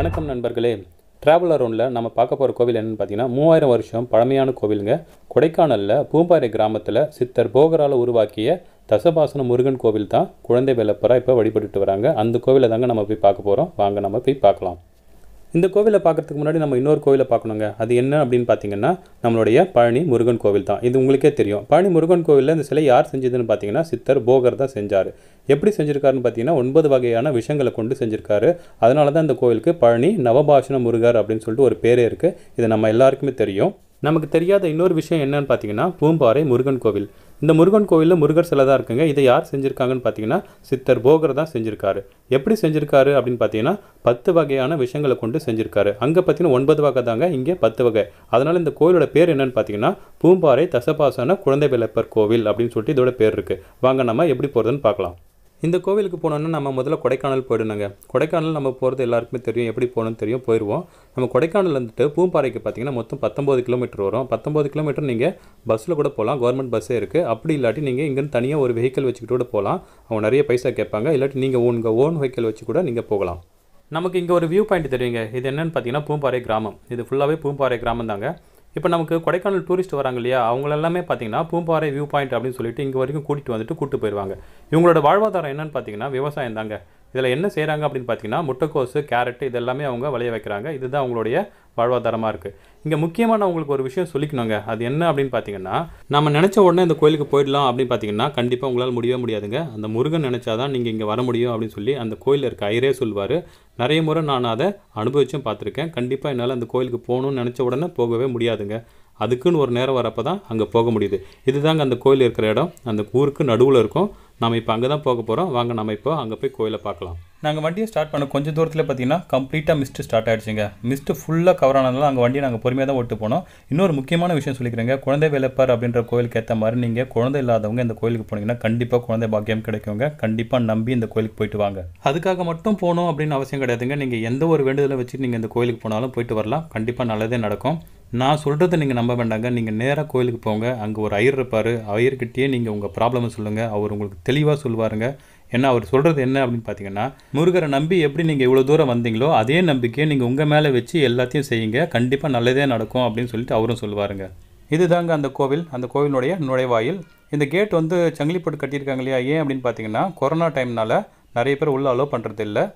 வணக்கம் நண்பர்களே ட்ராவல் அரௌண்டில் நம்ம பார்க்க போகிற கோவில் என்னன்னு பார்த்தீங்கன்னா மூவாயிரம் வருஷம் பழமையான கோவிலுங்க கொடைக்கானலில் பூம்பாறை கிராமத்தில் சித்தர் போகரால் உருவாக்கிய தசபாசன முருகன் கோவில் தான் குழந்தை வேலப்பராக இப்போ வழிபட்டுட்டு வராங்க அந்த கோவிலை தாங்க நம்ம போய் பார்க்க போகிறோம் வாங்க நம்ம போய் பார்க்கலாம் இந்த கோவிலை பார்க்கறதுக்கு முன்னாடி நம்ம இன்னொரு கோவிலை பார்க்கணுங்க அது என்ன அப்படின்னு பார்த்தீங்கன்னா நம்மளுடைய பழனி முருகன் கோவில் தான் இது உங்களுக்கே தெரியும் பழனி முருகன் கோவிலில் இந்த சிலை யார் செஞ்சதுன்னு பார்த்தீங்கன்னா சித்தர் போகர் தான் செஞ்சார் எப்படி செஞ்சிருக்காருன்னு பார்த்தீங்கன்னா ஒன்பது வகையான விஷயங்களை கொண்டு செஞ்சிருக்காரு அதனால தான் இந்த கோவிலுக்கு பழனி நவபாஷண முருகர் அப்படின்னு சொல்லிட்டு ஒரு பேரே இருக்குது இது நம்ம எல்லாருக்குமே தெரியும் நமக்கு தெரியாத இன்னொரு விஷயம் என்னன்னு பார்த்தீங்கன்னா பூம்பாறை முருகன் கோவில் இந்த முருகன் கோவிலில் முருகர் சிலை தான் இருக்குங்க இதை யார் செஞ்சுருக்காங்கன்னு பார்த்தீங்கன்னா சித்தர் போகர் தான் செஞ்சுருக்காரு எப்படி செஞ்சுருக்காரு அப்படின்னு பார்த்தீங்கன்னா பத்து வகையான விஷயங்களை கொண்டு செஞ்சுருக்காரு அங்கே பார்த்தீங்கன்னா ஒன்பது வகை தாங்க இங்கே பத்து வகை அதனால் இந்த கோவிலோட பேர் என்னன்னு பார்த்தீங்கன்னா பூம்பாறை தசபாசன குழந்தை விளப்பர் கோவில் அப்படின்னு சொல்லிட்டு இதோட பேர் இருக்குது வாங்க நம்ம எப்படி போகிறதுன்னு பார்க்கலாம் இந்த கோவிலுக்கு போனோன்னா நம்ம முதல்ல கொடைக்கானல் போயிடணுங்க கொடைக்கானல் நம்ம போகிறது எல்லாருக்குமே தெரியும் எப்படி போகணும்னு தெரியும் போயிடுவோம் நம்ம கொடைக்கானல் வந்துட்டு பூம்பாறைக்கு பார்த்தீங்கன்னா மொத்தம் பத்தொம்பது கிலோமீட்டர் வரும் பத்தொம்பது கிலோமீட்டர் நீங்கள் பஸ்ஸில் கூட போகலாம் கவர்மெண்ட் பஸ்ஸே இருக்குது அப்படி இல்லாட்டி நீங்கள் இங்கேருந்து தனியாக ஒரு வெஹிக்கல் வச்சுக்கிட்டு கூட போகலாம் அவங்க நிறைய பைசா கேட்பாங்க இல்லாட்டி நீங்கள் உங்கள் ஓன் வெஹிக்கல் வச்சு கூட நீங்கள் போகலாம் நமக்கு இங்கே ஒரு வியூ பாயிண்ட் தெரியுங்க இது என்னன்னு பார்த்தீங்கன்னா பூம்பாறை கிராமம் இது ஃபுல்லாகவே பூம்பாறை கிராமம் தாங்க இப்போ நமக்கு கொடைக்கானல் டூரிஸ்ட் வராங்க இல்லையா அவங்க எல்லாமே பார்த்தீங்கன்னா பூம்பாறை வியூ பாயிண்ட் அப்படின்னு சொல்லிட்டு இங்கே வரைக்கும் கூட்டிகிட்டு வந்துட்டு கூட்டு போயிடுவாங்க இவங்களோட வாழ்வாதாரம் என்னன்னு பார்த்தீங்கன்னா விவசாயம் தாங்க இதில் என்ன செய்கிறாங்க அப்படின்னு பார்த்தீங்கன்னா முட்டைக்கோசு கேரட் இது எல்லாமே அவங்க விளைய வைக்கிறாங்க இதுதான் அவங்களுடைய வாழ்வாதாரமாக இருக்குது இங்கே முக்கியமாக நான் உங்களுக்கு ஒரு விஷயம் சொல்லிக்கணுங்க அது என்ன அப்படின்னு பார்த்தீங்கன்னா நம்ம நினச்ச உடனே இந்த கோயிலுக்கு போயிடலாம் அப்படின்னு பார்த்தீங்கன்னா கண்டிப்பாக உங்களால் முடியவே முடியாதுங்க அந்த முருகன் நினச்சாதான் நீங்கள் இங்கே வர முடியும் அப்படின்னு சொல்லி அந்த கோயிலில் இருக்க ஐயரே சொல்வார் நிறைய முறை நான் அதை அனுபவிச்சும் பார்த்துருக்கேன் கண்டிப்பாக என்னால் அந்த கோயிலுக்கு போகணும்னு நினச்ச உடனே போகவே முடியாதுங்க அதுக்குன்னு ஒரு நேரம் வரப்போ தான் அங்கே போக முடியுது இதுதாங்க அந்த கோயில் இருக்கிற இடம் அந்த ஊருக்கு நடுவில் இருக்கும் நம்ம இப்போ அங்கே தான் போக போகிறோம் வாங்க நம்ம இப்போ அங்கே போய் கோயிலை பார்க்கலாம் நாங்கள் வண்டியை ஸ்டார்ட் பண்ண கொஞ்சம் தூரத்தில் பார்த்தீங்கன்னா கம்ப்ளீட்டாக மிஸ்ட் ஸ்டார்ட் ஆகிடுச்சுங்க மிஸ்ட் ஃபுல்லாக கவர் ஆனதுனால அங்கே வண்டியை நாங்கள் பொறுமையாக தான் ஓட்டு போனோம் இன்னொரு முக்கியமான விஷயம் சொல்லிக்கிறேங்க குழந்தை வேலைப்பார் அப்படின்ற கோயிலுக்கு ஏற்ற மாதிரி நீங்கள் குழந்தை இல்லாதவங்க இந்த கோயிலுக்கு போனீங்கன்னா கண்டிப்பாக குழந்தை பாக்கியம் கிடைக்குங்க கண்டிப்பாக நம்பி இந்த கோயிலுக்கு போயிட்டு வாங்க அதுக்காக மட்டும் போகணும் அப்படின்னு அவசியம் கிடையாதுங்க நீங்கள் எந்த ஒரு வேண்டுதலை வச்சு நீங்கள் இந்த கோயிலுக்கு போனாலும் போயிட்டு வரலாம் கண்டிப்பாக நல்லதே நடக்கும் நான் சொல்கிறத நீங்கள் நம்ப வேண்டாங்க நீங்கள் நேராக கோயிலுக்கு போங்க அங்கே ஒரு ஐயர் இருப்பார் ஐயர்கிட்டயே நீங்கள் உங்கள் ப்ராப்ளமை சொல்லுங்கள் அவர் உங்களுக்கு தெளிவாக சொல்லுவாருங்க ஏன்னா அவர் சொல்கிறது என்ன அப்படின்னு பார்த்தீங்கன்னா முருகரை நம்பி எப்படி நீங்கள் இவ்வளோ தூரம் வந்தீங்களோ அதே நம்பிக்கையை நீங்கள் உங்கள் மேலே வச்சு எல்லாத்தையும் செய்யுங்க கண்டிப்பாக நல்லதே நடக்கும் அப்படின்னு சொல்லிட்டு அவரும் சொல்லுவாருங்க இதுதாங்க அந்த கோவில் அந்த கோவிலுடைய நுழைவாயில் இந்த கேட் வந்து சங்கிலி போட்டு கட்டியிருக்காங்க இல்லையா ஏன் அப்படின்னு பார்த்தீங்கன்னா கொரோனா டைம்னால நிறைய பேர் உள்ளே அலோவ் பண்ணுறது இல்லை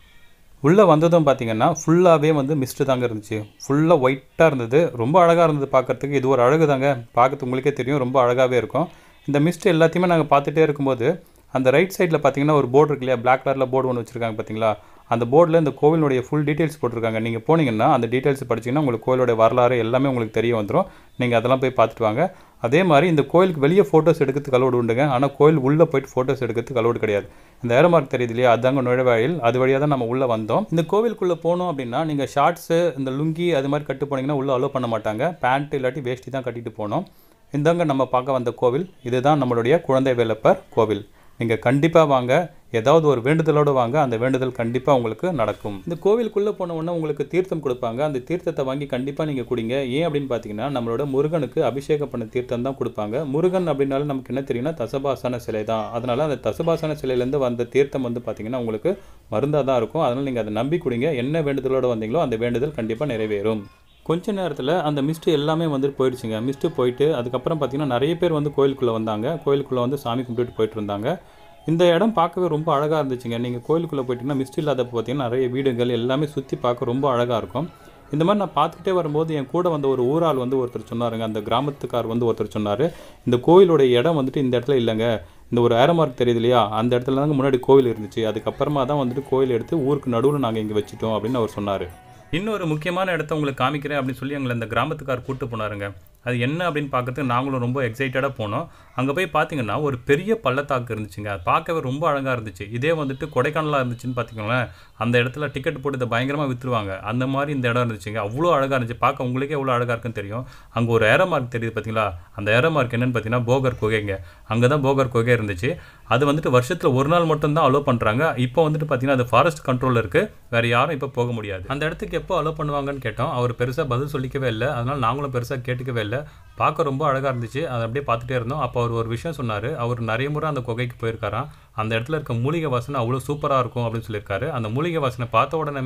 உள்ளே வந்ததும் பார்த்தீங்கன்னா ஃபுல்லாகவே வந்து மிஸ்ட்டு தாங்க இருந்துச்சு ஃபுல்லாக ஒயிட்டாக இருந்தது ரொம்ப அழகாக இருந்தது பார்க்குறதுக்கு இது ஒரு அழகு தாங்க பார்க்கறதுக்கு உங்களுக்கே தெரியும் ரொம்ப அழகாகவே இருக்கும் இந்த மிஸ்ட் எல்லாத்தையுமே நாங்கள் பார்த்துட்டே இருக்கும்போது அந்த ரைட் சைடில் பார்த்தீங்கன்னா ஒரு போர்டு இருக்கு இல்லையா பிளாக் கலரில் போர்டு ஒன்று வச்சுருக்காங்க பார்த்தீங்களா அந்த போர்டில் இந்த கோவிலுடைய ஃபுல் டீட்டெயில்ஸ் போட்டிருக்காங்க நீங்கள் போனீங்கன்னா அந்த டீட்டெயில்ஸ் படிச்சிங்கன்னா உங்களுக்கு கோயிலுடைய வரலாறு எல்லாமே உங்களுக்கு தெரிய வந்துடும் நீங்கள் அதெல்லாம் போய் பார்த்துட்டு வாங்க அதே மாதிரி இந்த கோயிலுக்கு வெளியே ஃபோட்டோஸ் எடுக்கிறதுக்கு அலோடு உண்டுங்க ஆனால் கோயில் உள்ளே போயிட்டு ஃபோட்டோஸ் எடுக்கிறதுக்கு அலோடு கிடையாது இந்த ஏரோ மார்க் தெரியுது இல்லையா அதாங்க நுழைவாயில் அது வழியாக தான் நம்ம உள்ளே வந்தோம் இந்த கோவிலுக்குள்ளே போனோம் அப்படின்னா நீங்கள் ஷார்ட்ஸு இந்த லுங்கி அது மாதிரி கட்டு போனீங்கன்னா உள்ளே அலோவ் பண்ண மாட்டாங்க பேண்ட் இல்லாட்டி வேஷ்டி தான் கட்டிட்டு போனோம் இந்தாங்க நம்ம பார்க்க வந்த கோவில் இதுதான் நம்மளுடைய குழந்தை வேலப்பர் கோவில் நீங்கள் கண்டிப்பாக வாங்க ஏதாவது ஒரு வேண்டுதலோடு வாங்க அந்த வேண்டுதல் கண்டிப்பாக உங்களுக்கு நடக்கும் இந்த கோவிலுக்குள்ளே போன உடனே உங்களுக்கு தீர்த்தம் கொடுப்பாங்க அந்த தீர்த்தத்தை வாங்கி கண்டிப்பாக நீங்கள் குடிங்க ஏன் அப்படின்னு பார்த்தீங்கன்னா நம்மளோட முருகனுக்கு அபிஷேகம் பண்ண தீர்த்தம் தான் கொடுப்பாங்க முருகன் அப்படின்னாலும் நமக்கு என்ன தெரியும்னா தசபாசன சிலை தான் அதனால் அந்த தசபாசன சிலையிலேருந்து வந்த தீர்த்தம் வந்து பார்த்தீங்கன்னா உங்களுக்கு மருந்தாக தான் இருக்கும் அதனால் நீங்கள் அதை நம்பி குடிங்க என்ன வேண்டுதலோடு வந்தீங்களோ அந்த வேண்டுதல் கண்டிப்பாக நிறைவேறும் கொஞ்ச நேரத்தில் அந்த மிஸ்ட்டு எல்லாமே வந்துட்டு போயிடுச்சுங்க மிஸ்ட்டு போயிட்டு அதுக்கப்புறம் பார்த்தீங்கன்னா நிறைய பேர் வந்து கோயிலுக்குள்ளே வந்தாங்க கோயிலுக்குள்ளே வந்து சாமி கும்பிட்டுட்டு போயிட்டு இருந்தாங்க இந்த இடம் பார்க்கவே ரொம்ப அழகாக இருந்துச்சுங்க நீங்கள் கோயிலுக்குள்ளே போயிட்டீங்கன்னா மிஸ்ட் இல்லாதப்போ பார்த்தீங்கன்னா நிறைய வீடுகள் எல்லாமே சுற்றி பார்க்க ரொம்ப அழகாக இருக்கும் இந்த மாதிரி நான் பார்த்துக்கிட்டே வரும்போது என் கூட வந்த ஒரு ஊராள் வந்து ஒருத்தர் சொன்னாருங்க அந்த கிராமத்துக்கார் வந்து ஒருத்தர் சொன்னார் இந்த கோயிலுடைய இடம் வந்துட்டு இந்த இடத்துல இல்லைங்க இந்த ஒரு ஏரமார்க் தெரியுது இல்லையா அந்த இடத்துல தாங்க முன்னாடி கோவில் இருந்துச்சு அதுக்கப்புறமா தான் வந்துட்டு கோயில் எடுத்து ஊருக்கு நடுவில் நாங்கள் இங்கே வச்சுட்டோம் அப்படின்னு அவர் சொன்னார் இன்னொரு முக்கியமான இடத்த உங்களுக்கு காமிக்கிறேன் அப்படின்னு சொல்லி எங்களை இந்த கிராமத்துக்கார் கூட்டு போனாருங்க அது என்ன அப்படின்னு பார்க்கறதுக்கு நாங்களும் ரொம்ப எக்ஸைட்டடாக போனோம் அங்கே போய் பார்த்தீங்கன்னா ஒரு பெரிய பள்ளத்தாக்கு இருந்துச்சுங்க அது பார்க்கவே ரொம்ப அழகாக இருந்துச்சு இதே வந்துட்டு கொடைக்கானலாக இருந்துச்சுன்னு பார்த்தீங்களேன் அந்த இடத்துல டிக்கெட் போட்டு இதை பயங்கரமாக விற்றுருவாங்க அந்த மாதிரி இந்த இடம் இருந்துச்சுங்க அவ்வளோ அழகாக இருந்துச்சு பார்க்க உங்களுக்கே எவ்வளோ அழகாக இருக்குன்னு தெரியும் அங்கே ஒரு ஏரோ மார்க் தெரியுது பார்த்தீங்களா அந்த ஏரோ மார்க் என்னன்னு பார்த்தீங்கன்னா போகர் குகைங்க அங்கே தான் போகர் குகை இருந்துச்சு அது வந்துட்டு வருஷத்தில் ஒரு நாள் மட்டும்தான் அலோவ் பண்ணுறாங்க இப்போ வந்துட்டு பார்த்தீங்கன்னா அது ஃபாரஸ்ட் கண்ட்ரோலில் இருக்குது வேறு யாரும் இப்போ போக முடியாது அந்த இடத்துக்கு எப்போ அலோவ் பண்ணுவாங்கன்னு கேட்டோம் அவர் பெருசாக பதில் சொல்லிக்கவே இல்லை அதனால் நாங்களும் பெருசாக கேட்டுக்கவே இல்லை பார்க்க ரொம்ப அழகாக இருந்துச்சு அதை அப்படியே பார்த்துட்டே இருந்தோம் அப்போ அவர் ஒரு விஷயம் சொன்னார் அவர் நிறைய முறை அந்த குகைக்கு போயிருக்காராம் அந்த இடத்துல இருக்க மூலிகை வாசனை அவ்வளோ சூப்பராக இருக்கும் அப்படின்னு சொல்லியிருக்காரு அந்த மூலிகை வாசனை பார்த்த உடனே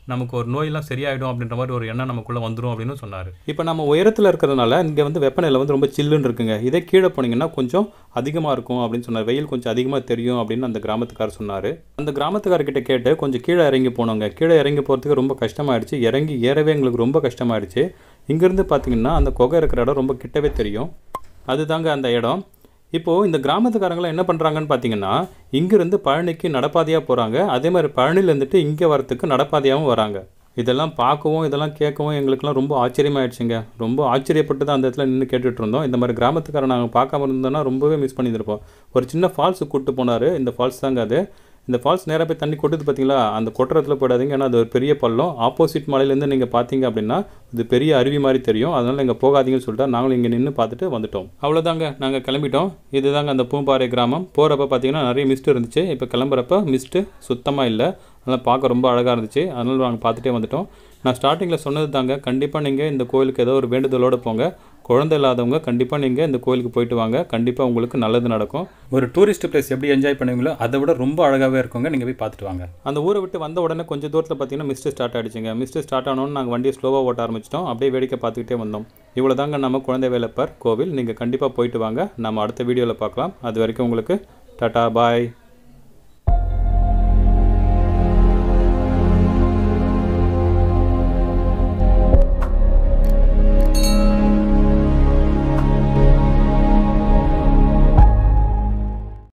நமக்கு ஒரு நோயெல்லாம் சரியாயிடும் அப்படின்ற மாதிரி ஒரு எண்ணம் நமக்குள்ளே வந்துடும் அப்படின்னு சொன்னார் இப்போ நம்ம உயரத்தில் இருக்கிறதுனால இங்கே வந்து வெப்பநிலை வந்து ரொம்ப சில்லுன்னு இருக்குங்க இதே கீழே போனீங்கன்னா கொஞ்சம் அதிகமாக இருக்கும் அப்படின்னு சொன்னார் வெயில் கொஞ்சம் அதிகமாக தெரியும் அப்படின்னு அந்த கிராமத்துக்காரர் சொன்னார் அந்த கிராமத்துக்காரர்கிட்ட கேட்டு கொஞ்சம் கீழே இறங்கி போனோங்க கீழே இறங்கி போகிறதுக்கு ரொம்ப கஷ்டமாயிடுச்சு இறங்கி ஏறவே எங்களுக்கு ரொம்ப கஷ்டமாயிடுச்சு இங்கேருந்து பார்த்தீங்கன்னா அந்த குகை இருக்கிற இடம் ரொம்ப கிட்டவே தெரியும் அதுதாங்க அந்த இடம் இப்போது இந்த கிராமத்துக்காரங்களாம் என்ன பண்ணுறாங்கன்னு பார்த்தீங்கன்னா இங்கேருந்து பழனிக்கு நடப்பாதையாக போகிறாங்க அதே மாதிரி பழனியில் இருந்துட்டு இங்கே வரத்துக்கு நடப்பாதையாகவும் வராங்க இதெல்லாம் பார்க்கவும் இதெல்லாம் கேட்கவும் எங்களுக்குலாம் ரொம்ப ஆச்சரியமாயிடுச்சுங்க ரொம்ப ஆச்சரியப்பட்டு தான் அந்த இடத்துல நின்று கேட்டுட்டு இருந்தோம் இந்த மாதிரி கிராமத்துக்காரன் நாங்கள் பார்க்காம இருந்தோம்னா ரொம்பவே மிஸ் பண்ணியிருப்போம் ஒரு சின்ன ஃபால்ஸுக்கு கூப்பிட்டு போனார் இந்த ஃபால்ஸ் தாங்க அது இந்த ஃபால்ஸ் நேராக போய் தண்ணி கொட்டுது பார்த்தீங்களா அந்த கொட்டுறதுல போயிடாதீங்க ஏன்னா அது ஒரு பெரிய பள்ளம் ஆப்போசிட் மலையிலேருந்து நீங்கள் பார்த்தீங்க அப்படின்னா இது பெரிய அருவி மாதிரி தெரியும் அதனால் இங்கே போகாதீங்கன்னு சொல்லிட்டு நாங்களும் இங்கே நின்று பார்த்துட்டு வந்துட்டோம் அவ்வளோதாங்க நாங்கள் கிளம்பிட்டோம் இதுதாங்க அந்த பூம்பாறை கிராமம் போகிறப்ப பார்த்தீங்கன்னா நிறைய மிஸ்ட் இருந்துச்சு இப்போ கிளம்புறப்ப மிஸ்ட்டு சுத்தமாக இல்லை அதனால் பார்க்க ரொம்ப அழகாக இருந்துச்சு அதனால் நாங்கள் பார்த்துட்டே வந்துட்டோம் நான் ஸ்டார்டிங்கில் சொன்னது தாங்க கண்டிப்பாக நீங்கள் இந்த கோயிலுக்கு ஏதோ ஒரு வேண்டுதலோடு போங்க குழந்தை இல்லாதவங்க கண்டிப்பாக நீங்கள் இந்த கோயிலுக்கு போயிட்டு வாங்க கண்டிப்பாக உங்களுக்கு நல்லது நடக்கும் ஒரு டூரிஸ்ட் பிளேஸ் எப்படி என்ஜாய் பண்ணுவீங்களோ அதை விட ரொம்ப அழகாகவே இருக்குங்க நீங்கள் போய் பார்த்துட்டு வாங்க அந்த ஊரை விட்டு வந்த உடனே கொஞ்சம் தூரத்தில் பார்த்தீங்கன்னா மிஸ்ட் ஸ்டார்ட் ஆகிடுச்சுங்க மிஸ்ட் ஸ்டார்ட் ஆனோன்னு நாங்கள் வண்டியை ஸ்லோவாக ஓட்ட ஆரம்பிச்சிட்டோம் அப்படியே வேடிக்கை பார்த்துக்கிட்டே வந்தோம் இவ்வளோ தாங்க நம்ம குழந்தை வேலப்பர் கோவில் நீங்கள் கண்டிப்பாக போயிட்டு வாங்க நம்ம அடுத்த வீடியோவில் பார்க்கலாம் அது வரைக்கும் உங்களுக்கு டாட்டா பாய்